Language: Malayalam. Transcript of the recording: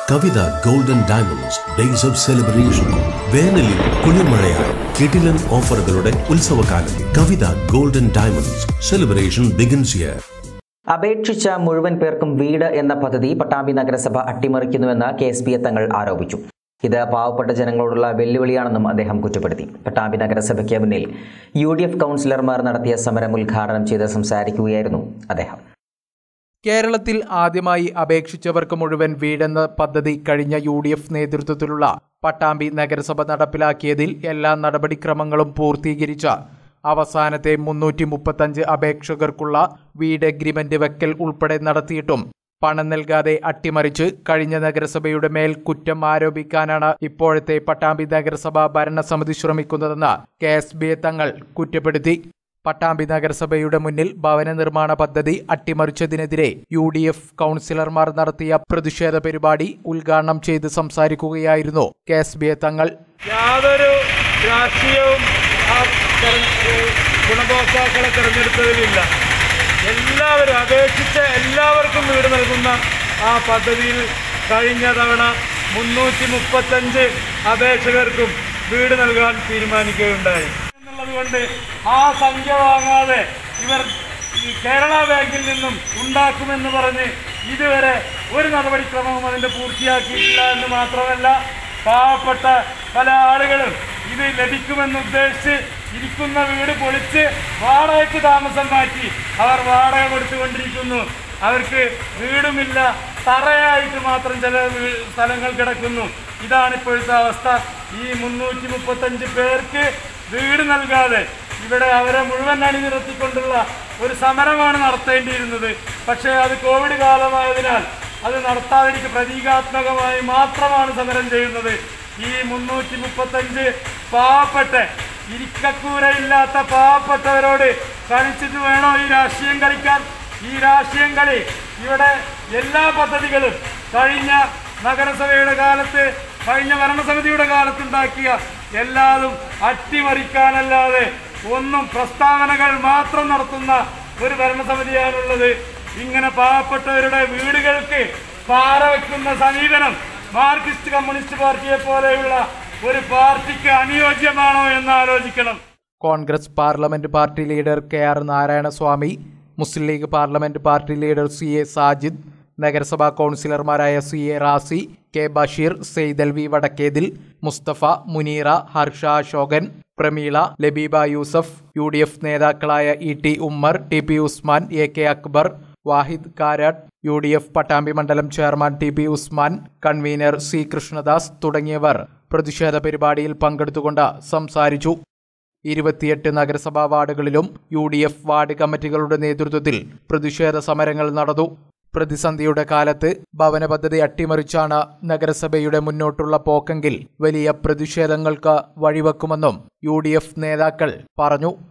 Kavitha golden diamonds days of celebration വേനലിൽ കുളിർമഴയായി കിടിലൻ ഓഫറുകളുടെ ഉത്സവകാലം Kavitha golden diamonds celebration begins here അപേക്ഷിച്ച മുഴുവൻ പേർക്കും വീട് എന്ന പദ്ധതി പട്ടാമ്പി നഗരസഭ അട്ടിമറിക്കുന്നുവെന്ന് കെ എസ് പി തങ്ങൾ ആരോപിച്ചു ഇത് പാവപ്പെട്ട ജനങ്ങളോടുള്ള വെല്ലുവിളിയാണെന്നും അദ്ദേഹം കുറ്റപ്പെടുത്തി പട്ടാമ്പി നഗരസഭയ്ക്ക് മുന്നിൽ യു ഡി എഫ് കൗൺസിലർമാർ നടത്തിയ സമരം ഉദ്ഘാടനം ചെയ്ത് സംസാരിക്കുകയായിരുന്നു അദ്ദേഹം കേരളത്തിൽ ആദ്യമായി അപേക്ഷിച്ചവർക്ക് മുഴുവൻ വീടെന്ന പദ്ധതി കഴിഞ്ഞ യു ഡി എഫ് നേതൃത്വത്തിലുള്ള പട്ടാമ്പി നഗരസഭ നടപ്പിലാക്കിയതിൽ എല്ലാ നടപടിക്രമങ്ങളും പൂർത്തീകരിച്ച അവസാനത്തെ മുന്നൂറ്റി മുപ്പത്തഞ്ച് അപേക്ഷകർക്കുള്ള വീട് എഗ്രിമെന്റ് വെക്കൽ ഉൾപ്പെടെ നടത്തിയിട്ടും പണം നൽകാതെ അട്ടിമറിച്ച് കഴിഞ്ഞ നഗരസഭയുടെ മേൽ കുറ്റം ആരോപിക്കാനാണ് ഇപ്പോഴത്തെ പട്ടാമ്പി നഗരസഭ ഭരണസമിതി ശ്രമിക്കുന്നതെന്ന് കെ എസ് ബി തങ്ങൾ കുറ്റപ്പെടുത്തി പട്ടാമ്പി നഗരസഭയുടെ മുന്നിൽ ഭവന നിർമ്മാണ പദ്ധതി അട്ടിമറിച്ചതിനെതിരെ യു ഡി എഫ് കൗൺസിലർമാർ നടത്തിയ പ്രതിഷേധ പരിപാടി ഉദ്ഘാടനം ചെയ്ത് സംസാരിക്കുകയായിരുന്നു കെ എസ് ബി തങ്ങൾ യാതൊരു രാഷ്ട്രീയവും ആ തെര- ഏഹ് ഗുണഭോക്താക്കളെ തിരഞ്ഞെടുത്തതിലില്ല എല്ലാവരും അപേക്ഷിച്ച എല്ലാവർക്കും വീട് നൽകുന്ന ആ പദ്ധതിയിൽ കഴിഞ്ഞ തവണ മുന്നൂറ്റി മുപ്പത്തഞ്ച് അപേക്ഷകർക്കും വീട് നൽകാൻ തീരുമാനിക്കുകയുണ്ടായി എന്നുള്ളത് കൊണ്ട് ആ സംഖ്യ വാങ്ങാതെ ഇവർ ഈ കേരള ബാങ്കിൽ നിന്നും ഉണ്ടാക്കുമെന്ന് പറഞ്ഞ് ഇതുവരെ ഒരു നടപടിക്രമവും അതിൻ്റെ പൂർത്തിയാക്കിയിട്ടില്ല എന്ന് മാത്രമല്ല പാവപ്പെട്ട പല ആളുകളും ഇത് ലഭിക്കുമെന്ന് ഉദ്ദേശിച്ച് ഇരിക്കുന്ന വീട് പൊളിച്ച് വാടകയ്ക്ക് താമസം മാറ്റി അവർ വാടക കൊടുത്തുകൊണ്ടിരിക്കുന്നു അവർക്ക് വീടുമില്ല തറയായിട്ട് മാത്രം ചില വീ- സ്ഥലങ്ങൾ കിടക്കുന്നു ഇതാണ് ഇപ്പോഴത്തെ അവസ്ഥ ഈ മുന്നൂറ്റി മുപ്പത്തഞ്ച് പേർക്ക് വീട് നൽകാതെ ഇവിടെ അവരെ മുഴുവൻ അണിനിരത്തിക്കൊണ്ടുള്ള ഒരു സമരമാണ് നടത്തേണ്ടിയിരുന്നത് പക്ഷേ അത് കോവിഡ് കാലമായതിനാൽ അത് നടത്താതിരിക്കും പ്രതീകാത്മകമായി മാത്രമാണ് സമരം ചെയ്യുന്നത് ഈ മുന്നൂറ്റി മുപ്പത്തഞ്ച് പാവപ്പെട്ട ഇരിക്കക്കൂരയില്ലാത്ത പാവപ്പെട്ടവരോട് കളിച്ചിട്ട് വേണോ ഈ രാഷ്ട്രീയം കളിക്കാൻ ഈ രാഷ്ട്രീയം കളി ഇവിടെ എല്ലാ പദ്ധതികളും കഴിഞ്ഞ നഗരസഭയുടെ കാലത്ത് കഴിഞ്ഞ ഭരണസമിതിയുടെ കാലത്തുണ്ടാക്കിയ എല്ലാതും അട്ടിമറിക്കാനല്ലാതെ ഒന്നും പ്രസ്താവനകൾ മാത്രം നടത്തുന്ന ഒരു ഭരണസമിതിയാണുള്ളത് ഇങ്ങനെ പാവപ്പെട്ടവരുടെ വീടുകൾക്ക് പാറ വെക്കുന്ന സമീപനം മാർക്സിസ്റ്റ് കമ്മ്യൂണിസ്റ്റ് പാർട്ടിയെ പോലെയുള്ള ഒരു പാർട്ടിക്ക് അനുയോജ്യമാണോ എന്ന് ആലോചിക്കണം Congress parliament party leader K R Narayanaswamy Muslim League parliament party leader C A Sajid നഗരസഭാ കൗൺസിലർമാരായ C A Razi K Basheer Saithalavi Vadakkethil Mustafa Muneera Harsha Ashokan Prameela Labeeba Yusuf U D F നേതാക്കളായ E T Ummer T P Usman A K Akbar Wahid Karat U D F Pattambi മണ്ഡലം chairman T P Usman convener C Krishnadas തുടങ്ങിയവർ പ്രതിഷേധ പരിപാടിയിൽ പങ്കെടുത്തുകൊണ്ട് സംസാരിച്ചു ഇരുപത്തിയെട്ട് നഗരസഭാ വാർഡുകളിലും യു ഡി എഫ് വാർഡ് കമ്മിറ്റികളുടെ നേതൃത്വത്തിൽ പ്രതിഷേധ സമരങ്ങൾ നടന്നു പ്രതിസന്ധിയുടെ കാലത്ത് ഭവന പദ്ധതി അട്ടിമറിച്ചാണ് നഗരസഭയുടെ മുന്നോട്ടുള്ള പോക്കെങ്കിൽ വലിയ പ്രതിഷേധങ്ങൾക്ക് വഴിവെക്കുമെന്നും യു നേതാക്കൾ പറഞ്ഞു